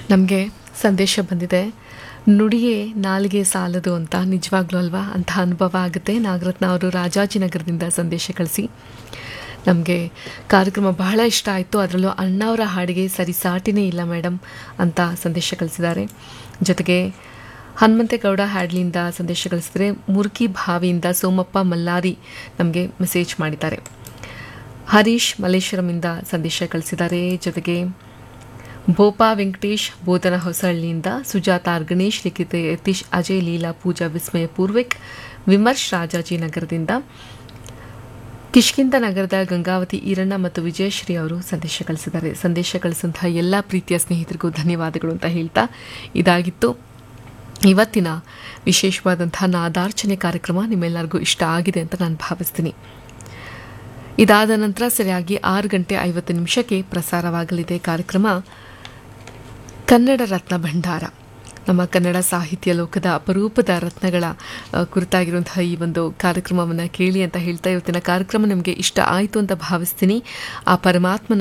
ನಮಗೆ ಸಂದೇಶ ಬಂದಿದೆ ನುಡಿಯೇ ನಾಲಿಗೆ ಸಾಲದು ಅಂತ ನಿಜವಾಗ್ಲೂ ಅಲ್ವಾ ಅಂತ ಅನುಭವ ಆಗುತ್ತೆ ನಾಗರತ್ನ ಅವರು ರಾಜಾಜಿನಗರದಿಂದ ಸಂದೇಶ ಕಳಿಸಿ ನಮಗೆ ಕಾರ್ಯಕ್ರಮ ಬಹಳ ಇಷ್ಟ ಆಯಿತು ಅದರಲ್ಲೂ ಅಣ್ಣವರ ಹಾಡಿಗೆ ಸರಿಸಾಟಿನೇ ಇಲ್ಲ ಮೇಡಮ್ ಅಂತ ಸಂದೇಶ ಕಳಿಸಿದ್ದಾರೆ ಜೊತೆಗೆ ಹನುಮಂತೇಗೌಡ ಹ್ಯಾಡ್ಲಿಂದ ಸಂದೇಶ ಕಳಿಸಿದರೆ ಮುರುಕಿ ಭಾವಿಯಿಂದ ಸೋಮಪ್ಪ ಮಲ್ಲಾರಿ ನಮಗೆ ಮೆಸೇಜ್ ಮಾಡಿದ್ದಾರೆ ಹರೀಶ್ ಮಲ್ಲೇಶ್ವರಮಿಂದ ಸಂದೇಶ ಕಳಿಸಿದ್ದಾರೆ ಜೊತೆಗೆ ಭೋಪಾ ವೆಂಕಟೇಶ್ ಬೋಧನ ಹೊಸಹಳ್ಳಿಯಿಂದ ಸುಜಾತ ಆರ್ ಗಣೇಶ್ ಲಿಖಿತ ಯತೀಶ್ ಅಜಯ್ ಲೀಲಾ ಪೂಜಾ ವಿಸ್ಮಯ ಪೂರ್ವಿಕ್ ವಿಮರ್ಶ್ ರಾಜಾಜಿನಗರದಿಂದ ಕಿಷ್ಕಿಂದ ನಗರದ ಗಂಗಾವತಿ ಈರಣ್ಣ ಮತ್ತು ವಿಜಯಶ್ರೀ ಅವರು ಸಂದೇಶ ಕಳಿಸಿದ್ದಾರೆ ಸಂದೇಶ ಕಳಿಸಿದಂತಹ ಎಲ್ಲ ಪ್ರೀತಿಯ ಸ್ನೇಹಿತರಿಗೂ ಧನ್ಯವಾದಗಳು ಅಂತ ಹೇಳ್ತಾ ಇದಾಗಿತ್ತು ಇವತ್ತಿನ ವಿಶೇಷವಾದಂತಹ ನಾದಾರ್ಚನೆ ಕಾರ್ಯಕ್ರಮ ನಿಮ್ಮೆಲ್ಲರಿಗೂ ಇಷ್ಟ ಆಗಿದೆ ಅಂತ ನಾನು ಭಾವಿಸ್ತೀನಿ ಇದಾದ ನಂತರ ಸರಿಯಾಗಿ ಆರು ಗಂಟೆ ಐವತ್ತು ನಿಮಿಷಕ್ಕೆ ಪ್ರಸಾರವಾಗಲಿದೆ ಕಾರ್ಯಕ್ರಮ ಕನ್ನಡ ರತ್ನ ಭಂಡಾರ ನಮ್ಮ ಕನ್ನಡ ಸಾಹಿತ್ಯ ಲೋಕದ ಅಪರೂಪದ ರತ್ನಗಳ ಆ, ಕುರಿತಾಗಿರುವಂತಹ ಈ ಒಂದು ಕಾರ್ಯಕ್ರಮವನ್ನು ಕೇಳಿ ಅಂತ ಹೇಳ್ತಾ ಇವತ್ತಿನ ಕಾರ್ಯಕ್ರಮ ನಿಮಗೆ ಇಷ್ಟ ಆಯಿತು ಅಂತ ಭಾವಿಸ್ತೀನಿ ಆ ಪರಮಾತ್ಮನ